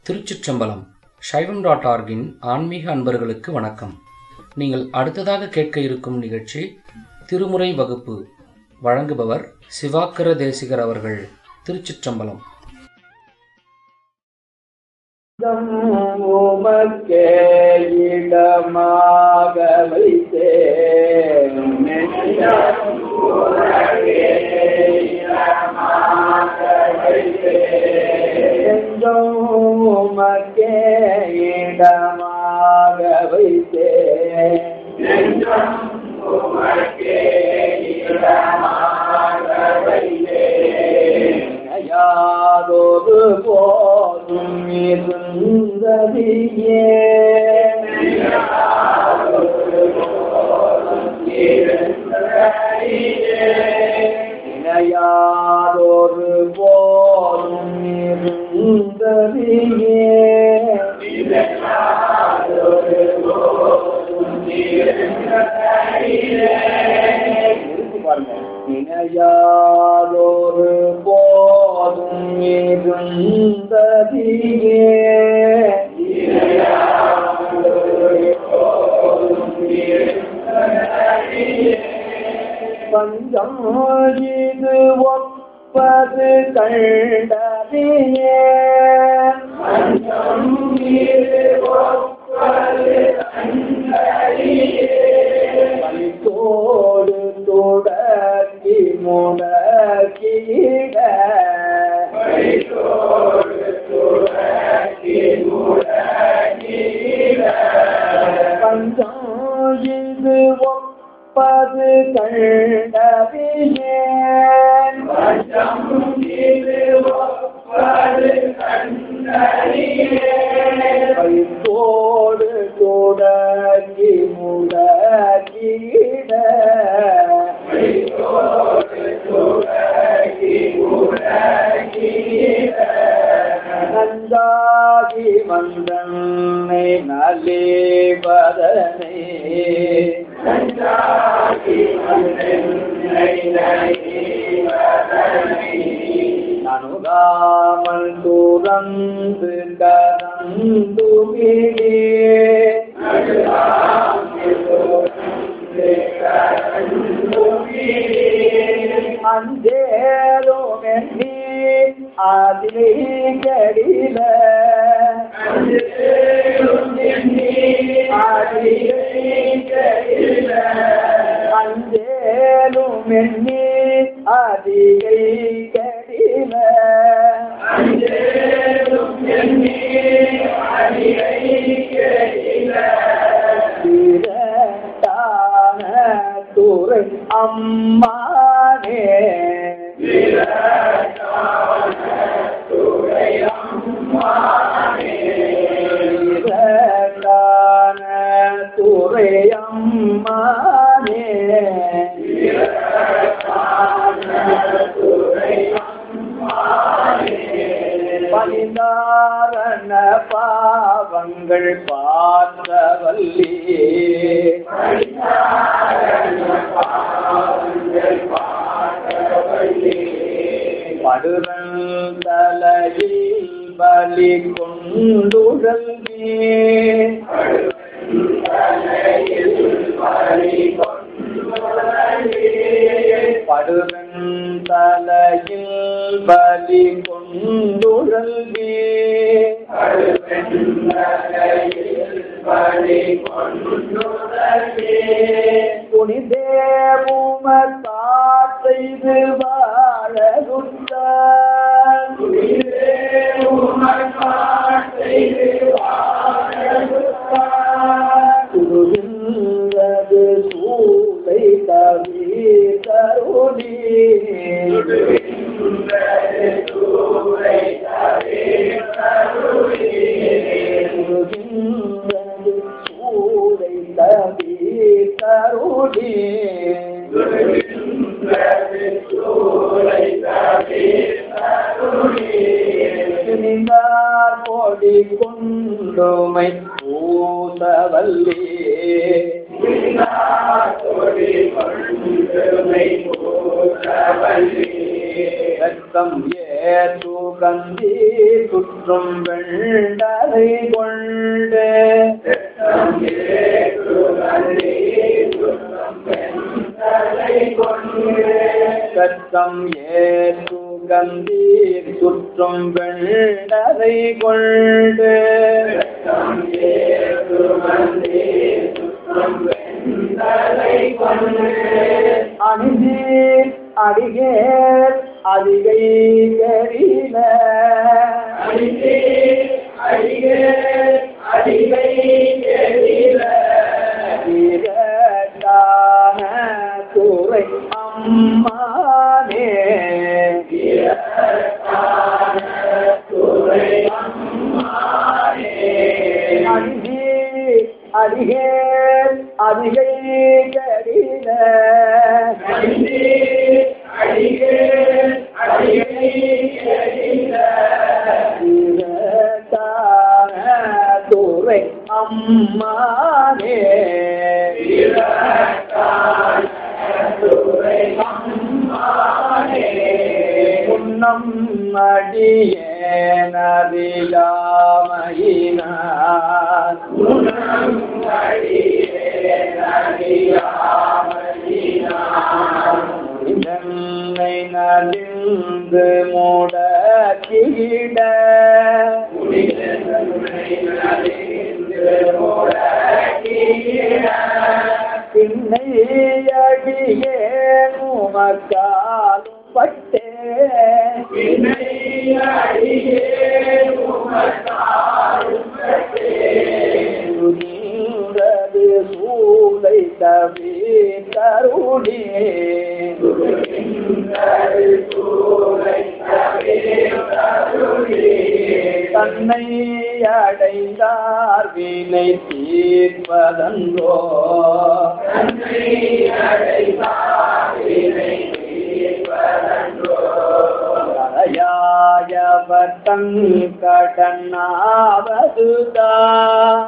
திருச்சிற்றம்பலம் சைவம் டாட் ஆர்கின் ஆன்மீக அன்பர்களுக்கு வணக்கம் நீங்கள் அடுத்ததாக கேட்க இருக்கும் நிகழ்ச்சி திருமுறை வகுப்பு வழங்குபவர் சிவாக்கர தேசிகர் அவர்கள் திருச்சிற்றம்பலம் உமக்கே இடமாக வைத்தேன் நெஞ்சம் உமக்கே இடமாக வைத்தேன் யாதொரு போதும் இருந்ததியே யாதொரு போதும் இருந்ததியே நிறுத்தி பாருங்க இணையாதொரு போதும் இருந்ததியே பஞ்சம் இது ஒப்பது கண்டதியே பலித்தோடு தொடக்கி முடக்கிட பஞ்சம் இது ஒப்பது கண்டதியே பலித்தோடு தொடக்கி முடக்கிட நந்தாகி மந்தனை நலிபதனை நனுகாமல் துறந்து கதந்து அஞ்சேரும் எண்ணி அதிலே கடில அஞ்சேலும் எண்ணி அதிகை கடில திரட்டான துறை அம்மானே திரட்டான துறை அம்மானே பரிதாரண பாவங்கள் பார்த்தவல்லி படுதலையில் பலி கொண்டுழல் படுதலையில் பலி கொண்டுழல் புனிதேமும காற்றைது வாழகுத்த குருகின்றது சூளை கவி தருணி குருகின்றது சூளை கவி தருணி நின்றார் கொடி கொண்டுமை பூசவல்லி ரத்தம் ஏற்று கந்தி சுற்றும் வெண்டலை கொண்டு ரத்தம் ஏற்று கந்தி சுற்றும் வெண்டலை கொண்டு அணிஞ்சி அடிகே அதிகை கரில வீரட்டான துறை அம்மானே அணிஞ்சி அடிகே அதிகை கரில துறை அம்மானே முன்னம் அடியேனதிலாமையினார் இதன்னை நலிந்து முடக்கிட பின்னை அடியே உமக்காலும் பட்டே நின்றது சூளை தவி கருணே தன்னை அடைந்தார் வினை தீர்ப்பதன்றோ அறையாயவர் தன் கடனாவதுதான்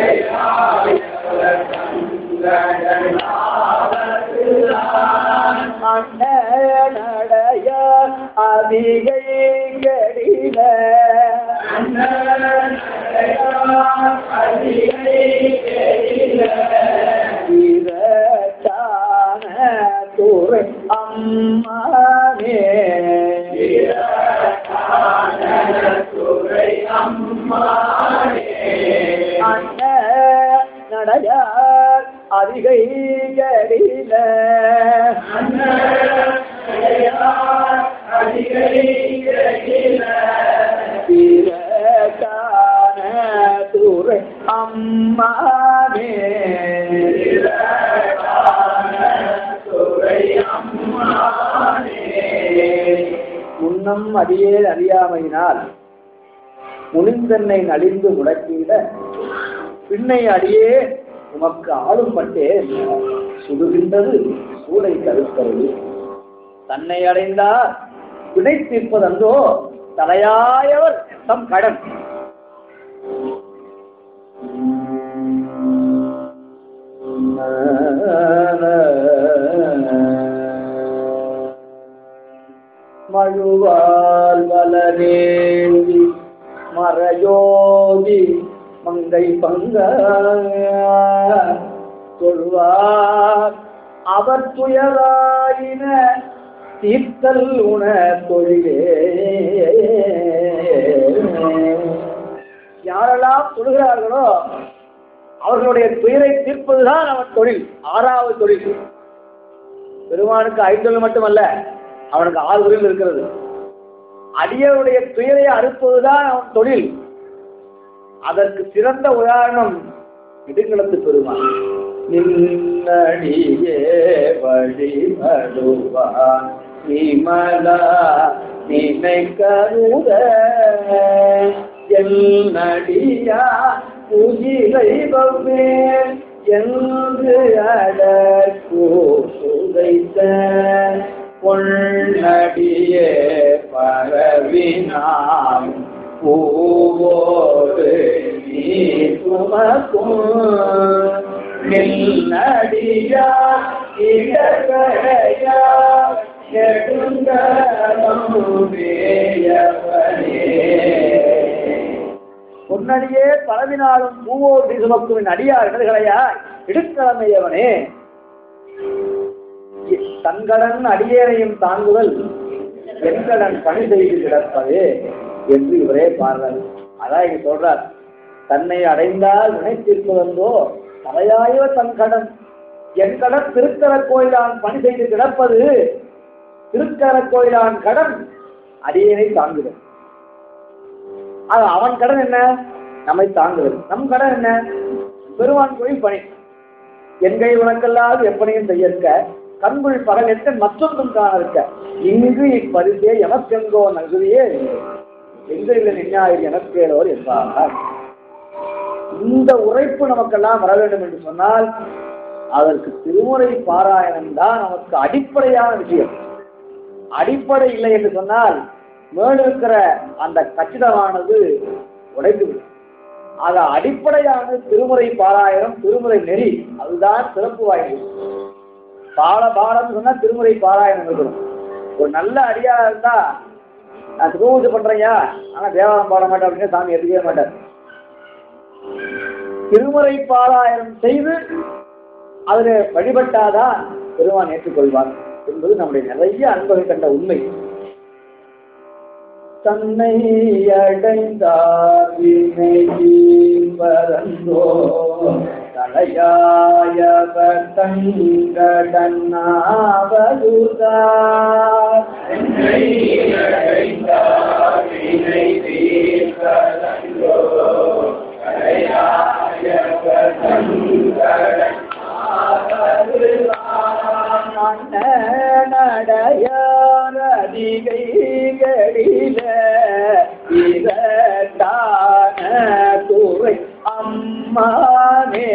அண்ணடைய அதிகை கடில வீரட்டான துறை அம்மானே அண்ண நடையார் அதிகை கடில வீரட்டான துறை அம்மானே முன்னம் அடியே அறியாமையினால் முனிந்தன்னை நலிந்து முடக்கிட பின்னை அடியே உமக்கு ஆளும் பட்டே சுடுகின்றது சூளை தடுக்கிறது தன்னை அடைந்தார் வினை தீர்ப்பதன்றோ தலையாயவர் தம் கடன் மழுவால் வலனேந்தி மறையோதி மங்கை பங்க தொழுவார் அவர் துயராயின தீர்த்தல் உண தொழிலே யாரெல்லாம் தொழுகிறார்களோ அவர்களுடைய துயரை தீர்ப்பதுதான் அவன் தொழில் ஆறாவது தொழில் பெருமானுக்கு ஐந்தொழில் மட்டுமல்ல அவனுக்கு ஆறு தொழில் இருக்கிறது அடியவருடைய துயரை அறுப்பதுதான் அவன் தொழில் அதற்கு சிறந்த உதாரணம் இடுங்களத்து பெருமான் நின்னடியே வழிபடுவான் நிமலா நினை கருத என்னடியா புகிலை பவ்வேன் என்று அடக்கூ சுதைத்த பொன்னடியே பரவினாம் பூவோடு நீ சுமக்கும் நின்னடியா இடகடையா பொன்னடியே பரவினாலும் பூவோடி சுமக்குவின் அடியார் இடர்களையாய் இடுக்கிழமையவனே தன்கடன் அடியேனையும் தாங்குதல் என்கடன் பணி செய்து கிடப்பது என்று இவரே பாடுறார் அதான் இங்க சொல்றார் தன்னை அடைந்தால் நினைத்திருப்பதென்றோ தலையாயவ தன் கடன் என் கடன் திருக்கர கோயிலான் பணி செய்து கிடப்பது திருக்கர கோயிலான் கடன் அடியேனை தாங்குதல் அது அவன் கடன் என்ன நம்மை தாங்குவது நம் கடன் என்ன பெருமான் கோயில் பணி என் கை உனக்கல்லாது எப்பனையும் செய்யற்க கண்குள் பகலெட்ட மற்றொன்றும் காணற்க இங்கு இப்பரிசே எமக்கெங்கோ நகுதியே எங்கில் நின்னாயிரு எனக்கேலோர் என்பார் இந்த உரைப்பு நமக்கெல்லாம் வர வேண்டும் என்று சொன்னால் அதற்கு திருமுறை பாராயணம் தான் நமக்கு அடிப்படையான விஷயம் அடிப்படை இல்லை என்று சொன்னால் மேல் இருக்கிற அந்த கச்சிதமானது உடைந்து விடும் ஆக அடிப்படையான திருமுறை பாராயணம் திருமுறை நெறி அதுதான் சிறப்பு வாய்ந்தது பால பாடம் சொன்னா திருமுறை பாராயணம் இருக்கணும் ஒரு நல்ல அடியா இருந்தா நான் திருமூஜை பண்றேயா ஆனா தேவாரம் பாட மாட்டேன் அப்படின்னு சாமி எடுக்கவே மாட்டார் திருமுறை பாராயணம் செய்து அதுல வழிபட்டாதான் பெருமான் ஏற்றுக்கொள்வார் என்பது நம்முடைய நிறைய அன்பகை கண்ட உண்மை தன்னை அடைந்தார் வினையீம்பரந்தோ தலையாயவர் தங்கடன்னாவதுதார் நடையாரதிகைகளில இதட்டான துறை அம்மானே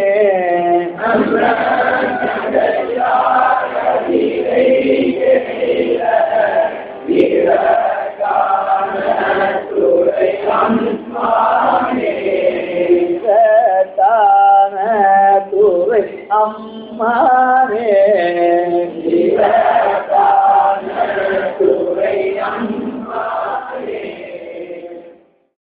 இதட்டான துறை அம்மானே